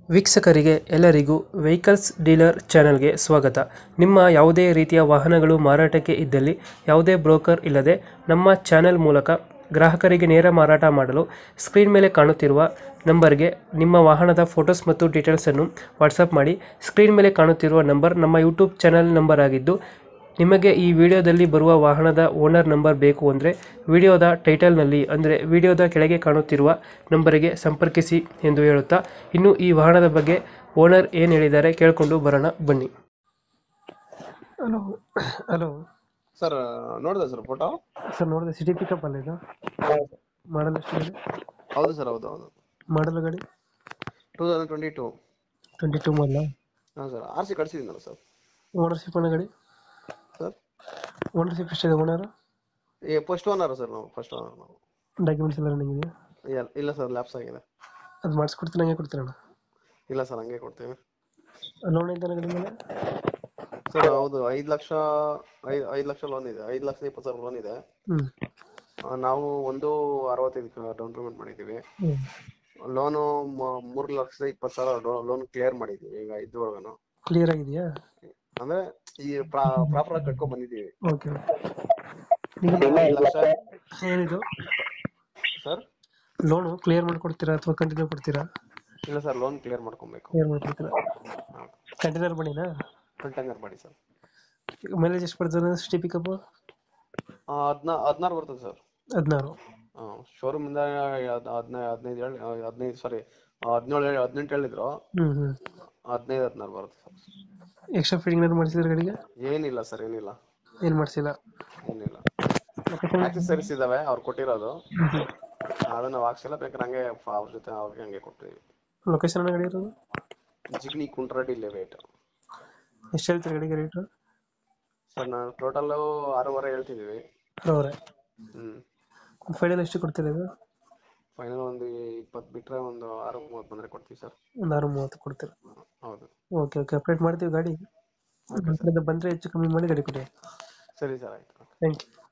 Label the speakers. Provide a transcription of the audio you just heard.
Speaker 1: ವೀಕ್ಷಕರಿಗೆ ಎಲ್ಲರಿಗೂ vehicles dealer ಚಾನೆಲ್ಗೆ ಸ್ವಾಗತ ನಿಮ್ಮ ಯಾವುದೇ ರೀತಿಯ ವಾಹನಗಳು ಮಾರಾಟಕ್ಕೆ ಇದ್ದಲ್ಲಿ ಯಾವುದೇ ಬ್ರೋಕರ್ ಇಲ್ಲದೆ ನಮ್ಮ ಚಾನೆಲ್ ಮೂಲಕ ಗ್ರಾಹಕರಿಗೆ ನೇರ ಮಾರಾಟ ಮಾಡಲು ಸ್ಕ್ರೀನ್ ಮೇಲೆ ಕಾಣುತ್ತಿರುವ ನಂಬರ್ಗೆ ನಿಮ್ಮ ವಾಹನದ ಫೋಟೋಸ್ ಮತ್ತು ಡೀಟೇಲ್ಸನ್ನು ವಾಟ್ಸಪ್ ಮಾಡಿ ಸ್ಕ್ರೀನ್ ಮೇಲೆ ಕಾಣುತ್ತಿರುವ ನಂಬರ್ ನಮ್ಮ ಯೂಟ್ಯೂಬ್ ಚಾನೆಲ್ ನಂಬರ್ ಆಗಿದ್ದು ನಿಮಗೆ ಈ ವಿಡಿಯೋದಲ್ಲಿ ಬರುವ ವಾಹನದ ಓನರ್ ನಂಬರ್ ಬೇಕು ಅಂದರೆ ವಿಡಿಯೋದ ಟೈಟಲ್ನಲ್ಲಿ ಅಂದರೆ ವಿಡಿಯೋದ ಕೆಳಗೆ ಕಾಣುತ್ತಿರುವ ನಂಬರಿಗೆ ಸಂಪರ್ಕಿಸಿ ಎಂದು ಹೇಳುತ್ತಾ ಇನ್ನು ಈ ವಾಹನದ ಬಗ್ಗೆ ಓನರ್ ಏನು ಹೇಳಿದ್ದಾರೆ ಕೇಳಿಕೊಂಡು ಬರೋಣ ಬನ್ನಿ ಹಲೋ ಹಲೋ
Speaker 2: ಸರ್ ನೋಡಿದೆ ಸರ್ ಫೋಟೋ
Speaker 1: ಸರ್ ನೋಡಿದೆ ಸಿಟಿ ಪಿಕಪ್ ಅಲ್ಲ ಇದು ಮಾಡಲ್ ಎಷ್ಟು ಗಾಡಿ
Speaker 2: ಹೌದು ಸರ್ ಹೌದು ಹೌದು
Speaker 1: ಮಾಡಲ್ ಗಾಡಿ
Speaker 2: two thousand twenty two
Speaker 1: twenty two ಮಾಡಲ
Speaker 2: ಹಾಂ ಸರ್ ಆರ್ ಸಿ ಕಳಿಸಿದ್ದೀನಲ್ಲ ಸರ್
Speaker 1: ಓನರ್ಶಿಪ್ ಅನ್ನೋ ಗಾಡಿ
Speaker 2: ಸರ್
Speaker 1: ಓನರ್ಶಿಪ್ ಎಷ್ಟಿದೆ ಓನರ್
Speaker 2: ಏ ಫಸ್ಟ್ ಓನರ್ ಸರ್ ನಾವು ಫಸ್ಟ್ ಓನರ್ ನಾವು
Speaker 1: ಡಾಕ್ಯುಮೆಂಟ್ಸ್ ಎಲ್ಲ ರನ್ನಿಂಗ್ ಇದೆ
Speaker 2: ಇಲ್ಲ- ಇಲ್ಲ ಸರ್ ಲ್ಯಾಪ್ಸ್ ಆಗಿದೆ
Speaker 1: ಅದು ಮಾಡಿಸ್ಕೊಡ್ತೀನಿ ಹಂಗೆ ಕೊಡ್ತೀರಣ್ಣ
Speaker 2: ಇಲ್ಲ ಸರ್ ಹಂಗೆ ಕೊಡ್ತೀವಿ
Speaker 1: ಲೋನ್ ಐತೆ ಗಾಡಿ ಮೇಲೆ
Speaker 2: ಸರ್ ಹೌದು ಐದು ಲಕ್ಷ ಐದು ಐದು ಲಕ್ಷ ಲೋನ್ ಇದೆ ಐದು ಲಕ್ಷ ಇಪ್ಪತ್ತು ಸಾವಿರ ಲೋನ್ ಇದೆ
Speaker 1: ಹ್ಞೂ
Speaker 2: ಆ, ನಾವು ಒಂದು ಅರವತ್ತೈದು ಡೌನ್ ಪೇಮೆಂಟ್ ಮಾಡಿದ್ದೀವಿ
Speaker 1: ಹ್ಞೂ
Speaker 2: ಲೋನು ಮೂರು ಲಕ್ಷದ ಇಪ್ಪತ್ತು ಸಾವಿರ ಲೋನ್ ಕ್ಲಿಯರ್ ಮಾಡಿದ್ದೀವಿ ಈಗ ಇದುವರೆಗೂ
Speaker 1: ಕ್ಲಿಯರ್ ಆಗಿದೆಯಾ
Speaker 2: ಅಂದ್ರೆ ಈ ಪ್ರಾಪರ್ ಆಗಿ ಕಟ್ಕೊಂಡ್ ಬಂದಿದ್ದೀವಿ
Speaker 1: ಓಕೆ
Speaker 2: ಐದು ಲಕ್ಷ
Speaker 1: ಏನಿದು
Speaker 2: ಸರ್
Speaker 1: ಲೋನು ಕ್ಲಿಯರ್ ಮಾಡ್ಕೊಡ್ತೀರಾ ಅಥವಾ ಕಂಟಿನ್ಯೂ ಕೊಡ್ತೀರಾ
Speaker 2: ಇಲ್ಲ ಸರ್ ಲೋನ್ ಕ್ಲಿಯರ್ ಮಾಡ್ಕೊಬೇಕು
Speaker 1: ಕ್ಲಿಯರ್ ಮಾಡ್ಕೊಡ್ತೀರಾ ಕಂಟೈನರ್ ಬನ್ನಿನಾ
Speaker 2: ಕಂಟೈನರ್ ಮಾಡಿ ಸರ್
Speaker 1: ಮೈಲೇಜ್ ಎಷ್ಟು ಬರ್ತದೆ ಸಿಟಿ ಪಿಕಪ್
Speaker 2: ಹದ್ನಾ ಹದಿನಾರು ಬರ್ತದೆ ಸರ್
Speaker 1: ಹದಿನಾರು
Speaker 2: ಶೋರೂಮ್ ಇಂದ ಹದಿನೈದು ಹದಿನೈದು ಹೇಳಿ ಹದಿನೈದು ಸಾರಿ ಹದಿನೇಳು ಹೇಳಿ ಹದಿನೆಂಟು ಹೇಳಿದ್ರು
Speaker 1: ಹ್ಞೂ ಹ್ಞೂ
Speaker 2: ಹದಿನೈದು ಹದಿನಾರು ಬರುತ್ತೆ ಸರ್
Speaker 1: ಎಕ್ಸ್ಟ್ರಾ ಫಿಟ್ಟಿಂಗ್ ಏನಾದ್ರು ಮಾಡಿಸಿದ್ರೆ ಗಾಡಿಗೆ
Speaker 2: ಏನಿಲ್ಲ ಸರ್ ಏನಿಲ್ಲ
Speaker 1: ಏನು ಮಾಡಿಸಿಲ್ಲ
Speaker 2: ಏನಿಲ್ಲ ಆಕ್ಸೆಸರೀಸ್ ಇದಾವೆ ಅವ್ರು ಕೊಟ್ಟಿರೋದು ಅದನ್ನ ನಾವು ಹಾಕ್ಸಿಲ್ಲ ಬೇಕಾದ್ರೆ ಹಂಗೆ ಫ- ಅವ್ರ ಜೊತೆ ಅವ್ರಿಗೆ ಹಂಗೆ ಕೊಟ್ಟಿದ್ದೀವಿ
Speaker 1: ಲೊಕೇಶನ್ ಗಾಡಿ ಇರೋದು
Speaker 2: ಜಿಗ್ನಿ ಕುಂಟ್ರಡಿ ಲೇಟ್
Speaker 1: ಎಷ್ಟು ಹೇಳ್ತೀರಿ ಗಾಡಿಗೆ ರೇಟು
Speaker 2: ಸರ್ ನಾವು ಟೋಟಲ್ ಆರೂವರೆ ಹೇಳ್ತಿದೀವಿ
Speaker 1: ಅವರೇ
Speaker 2: ಹ್ಮ್
Speaker 1: ಫೈನಲ್ ಎಷ್ಟು ಕೊಡ್ತೀರಾ ಇದು
Speaker 2: ಫೈನಲ್ ಒಂದು ಇಪ್ಪತ್ತು ಬಿಟ್ರೆ ಒಂದು ಆರು ಮೂವತ್ತು ಬಂದ್ರೆ ಕೊಡ್ತೀವಿ ಸರ್
Speaker 1: ಒಂದು ಆರು ಮೂವತ್ತು ಕೊಡ್ತೀರಾ
Speaker 2: ಹೌದು
Speaker 1: ಓಕೆ ಓಕೆ ಅಪ್ಡೇಟ್ ಮಾಡ್ತೀವಿ ಗಾಡಿ ನಮ್ಮ ಕಡೆಯಿಂದ ಬಂದರೆ ಹೆಚ್ಚು ಕಮ್ಮಿ ಮಾಡಿ ಗಾಡಿ ಕೊಡಿ
Speaker 2: ಸರಿ ಸರ್ ಆಯ್ತು
Speaker 1: ಥ್ಯಾಂಕ್ ಯು